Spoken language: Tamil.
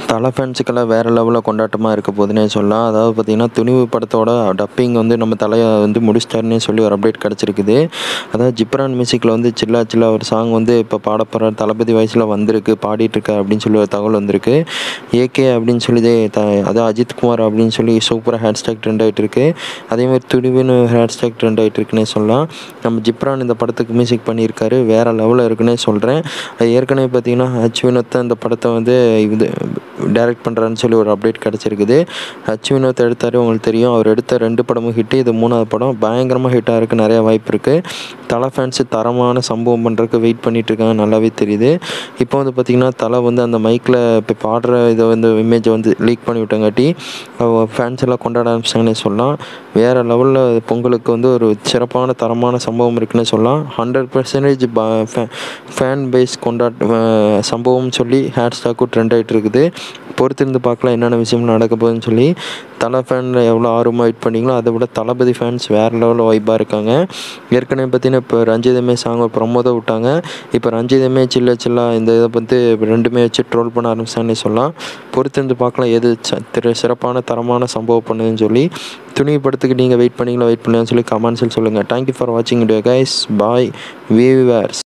தலை ஃபேன்ஸுக்கெல்லாம் வேறு லெவலில் கொண்டாட்டமாக இருக்க போகுதுன்னே சொல்லலாம் அதாவது பார்த்திங்கன்னா துணிவு படத்தோட டப்பிங் வந்து நம்ம தலையை வந்து முடிச்சிட்டாருன்னே சொல்லி ஒரு அப்டேட் கிடச்சிருக்குது அதாவது ஜிப்ரான் மியூசிக்கில் வந்து சில்லா சில்லா ஒரு சாங் வந்து இப்போ பாடப்படுற தளபதி வயசில் வந்திருக்கு பாடிட்டுருக்க அப்படின்னு சொல்லி ஒரு தகவல் வந்திருக்கு ஏகே அப்படின்னு சொல்லி த அதாவது அஜித் குமார் அப்படின்னு சொல்லி சூப்பராக ஹேஷ்டேக் ட்ரெண்ட் ஆகிட்டு இருக்கு அதேமாதிரி துணிவுன்னு ஹேஷ்டேக் ட்ரெண்ட் ஆகிட்டு இருக்குன்னே சொல்லலாம் நம்ம ஜிப்ரான் இந்த படத்துக்கு மியூசிக் பண்ணியிருக்காரு வேறு லெவலில் இருக்குன்னே சொல்கிறேன் அது ஏற்கனவே பார்த்தீங்கன்னா ஹச் வினோத் இந்த படத்தை வந்து இது டைரக்ட் பண்ணுறான்னு சொல்லி ஒரு அப்டேட் கிடச்சிருக்குது ஹச் வினோத் எடுத்தார் உங்களுக்கு தெரியும் அவர் எடுத்த ரெண்டு படமும் ஹிட்டு இது மூணாவது படம் பயங்கரமாக ஹிட் ஆகிறதுக்கு நிறையா வாய்ப்பு இருக்குது தலை ஃபேன்ஸு தரமான சம்பவம் பண்ணுறதுக்கு வெயிட் பண்ணிட்டு இருக்காங்க நல்லாவே தெரியுது இப்போ வந்து பார்த்திங்கன்னா தலை வந்து அந்த மைக்கில் இப்போ பாடுற இதை வந்து இமேஜை வந்து லீக் பண்ணி விட்டங்காட்டி ஃபேன்ஸ் எல்லாம் கொண்டாட ஆரம்பிச்சிட்டாங்கன்னே சொல்லலாம் வேறு லெவலில் பொங்கலுக்கு வந்து ஒரு சிறப்பான தரமான சம்பவம் இருக்குன்னு சொல்லலாம் ஹண்ட்ரட் பர்சன்டேஜ் ஃபேன் பேஸ் கொண்டாட்ட அஹ் சம்பவம் சொல்லி ஹேஷ்டாக்கும் ட்ரெண்ட் ஆகிட்டு இருக்குது பொறுத்திருந்து பார்க்கலாம் என்னென்ன விஷயம் நடக்க போகுதுன்னு சொல்லி தலை ஃபேனில் எவ்வளோ ஆர்வமாக வெயிட் பண்ணீங்களோ அதை விட தளபதி ஃபேன்ஸ் வேறு லெவலில் வைப்பாக இருக்காங்க ஏற்கனவே பார்த்தீங்கன்னா இப்போ ரஞ்சிதமே சாங் ஒரு ப்ரொமோ தான் விட்டாங்க இப்போ ரஞ்சிதமே சில்ல சில்லா இந்த இதை வந்து ரெண்டுமே வச்சு ட்ரோல் பண்ண ஆரம்பிச்சாங்கன்னு சொல்லலாம் பொறுத்திருந்து பார்க்கலாம் எது ச- திரு சிறப்பான தரமான சம்பவம் பண்ணுதுன்னு சொல்லி துணி படத்துக்கு நீங்கள் வெயிட் பண்ணீங்களா வெயிட் பண்ணலாம்னு சொல்லி கமெண்ட்ஸில் சொல்லுங்கள் தேங்க்யூ ஃபார் வாட்சிங் வீடியோ கைஸ் பாய் வியூவர்ஸ்